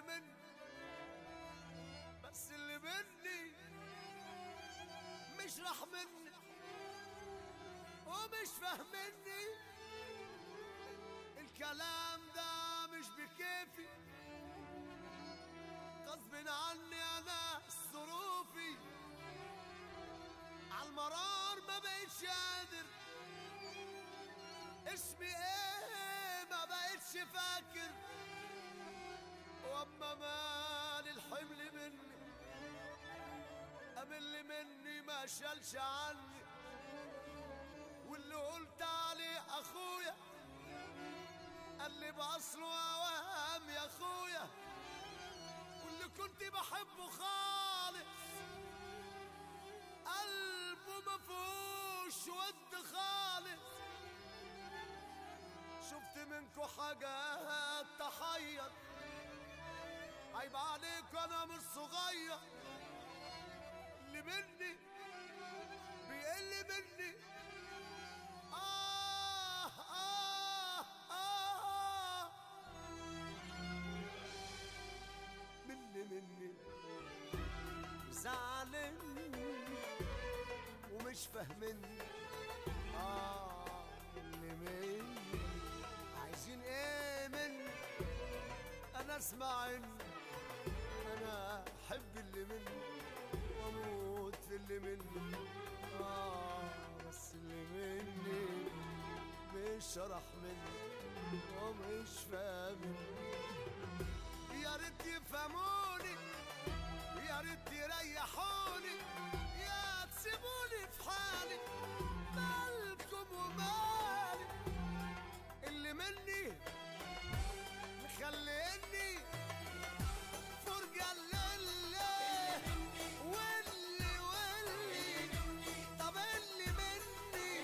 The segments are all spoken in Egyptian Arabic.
اللي مني بس اللي مني مش راح مني ومش فاهمني الكلام ده مش بكيفي غصب عني انا ظروفي عالمرار ما بقتش قادر اسمي ايه ما بقتش فاكر واما مال الحمل مني قام اللي مني ما شالش عني واللي قلت عليه اخويا قال لي باصله اوهام يا اخويا واللي كنت بحبه خالص قلبه ما فيهوش ود خالص شفت منكو حاجات تحير عيب عليك انا مش صغير اللي مني بيقل مني آه آه آه مني مني زعلني ومش فاهمني آه اللي مني عايزين ايه مني انا اسمع اني انا احب اللي مني واموت في اللي مني اه بس اللي مني مش شرح مني ومش فاهمني يا ريت يفهموني يا ريت يريحوني يا تسيبوني في حالي مالكم ومالي اللي مني مخليني فرجة للي واللي واللي طب اللي مني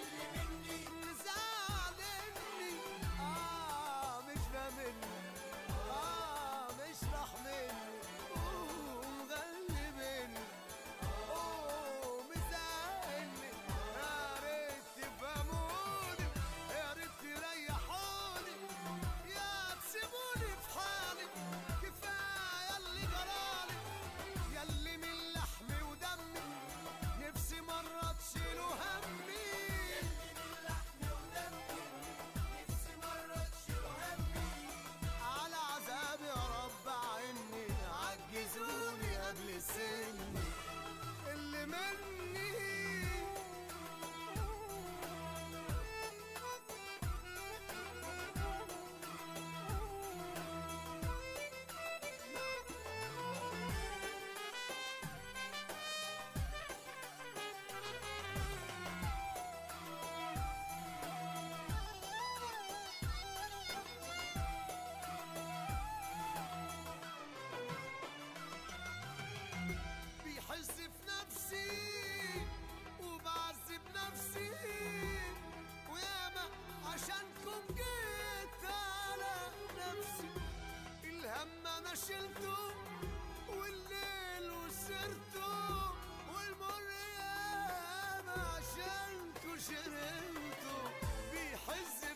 مزعلني اه مش فاهمني اه مش راح مني ومغلبني اوه مزعلني يا ريت تفهموني يا ريت تريحوني يا تسيبوني في حالي كفايه اللي جرالي ياللي من لحمي ودمي نفسي مره تشيلوا همي على عذاب يا رب عني عجزوني قبل سني اللي مني بيحس في نفسي وبعذب نفسي وياما عشانكم جيت على نفسي الهم انا شلته والليل وسرته والمر ياما عشانكم شربته بيحس